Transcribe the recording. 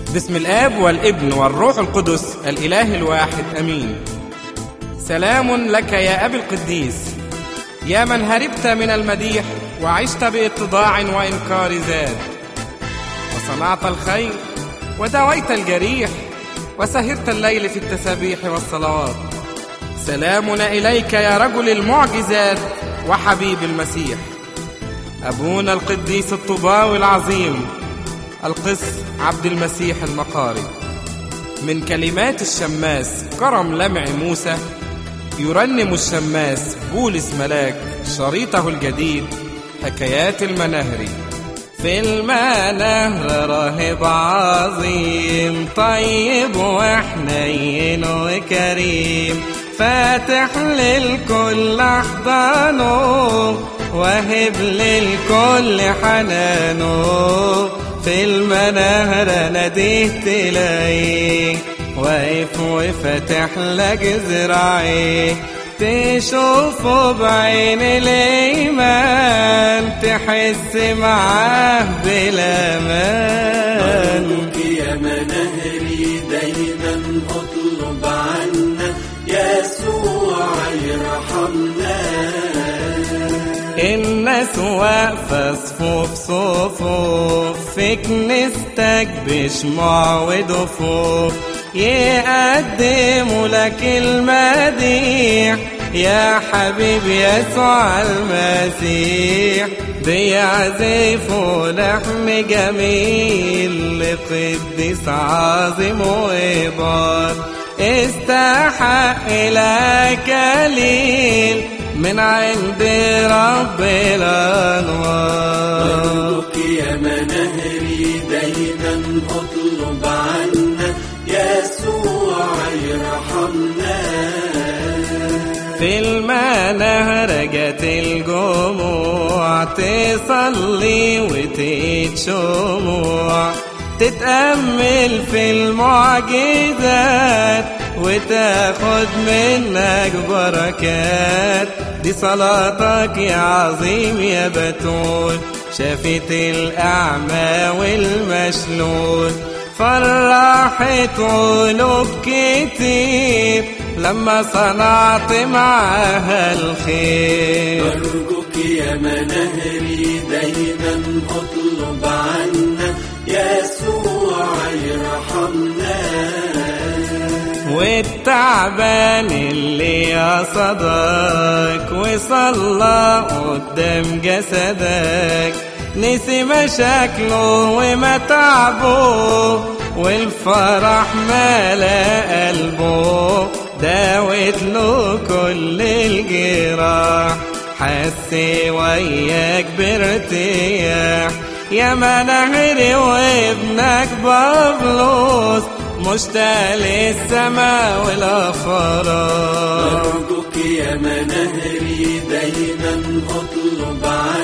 باسم الآب والابن والروح القدس الإله الواحد أمين سلام لك يا أبي القديس يا من هربت من المديح وعشت باتضاع وإنكار ذات وصنعت الخير وداويت الجريح وسهرت الليل في التسابيح والصلوات سلامنا إليك يا رجل المعجزات وحبيب المسيح أبونا القديس الطباوي العظيم القس عبد المسيح المقاري من كلمات الشماس كرم لمع موسى يرنم الشماس بولس ملاك شريطه الجديد حكايات المناهري في المنهر راهب عظيم طيب وحنين وكريم فاتح للكل احضانه وهب للكل حنانه في المنهر نديه تلاقيه واقف وفتح لك ذراعيه تشوفه بعين الإيمان تحس معاه بالأمان أرجوك يا منهري دايما اطلب عنا يسوع يرحمنا الناس واقفة صفوف صفوف في كنيستك بشموع ودفوف يقدموا لك المديح يا حبيب يسوع المسيح بيعزفوا لحم جميل لقديس عظيم وبار استحق لك ليل من عند رب الأنوار أرجوك يا منهري دايما اطلب عنا يسوع يرحمنا في المنهر جت الجموع تصلي وتتشموع تتأمل في المعجزات وتاخد منك بركات دي صلاتك يا عظيم يا بتول شافت الأعمى والمشلول فرحت قلوب كتير لما صنعت معاها الخير أرجوك يا منهري دايما اطلب عنا يسوع يرحمنا والتعبان اللي قصدك وصلى قدام جسدك نسي مشاكله ومتعبه والفرح ملا قلبه داوت له كل الجراح حس وياك بارتياح يا منهري وابنك بابلوس مشتاق للسما والافراح أرجوك يا منهري دايما اطلب عنا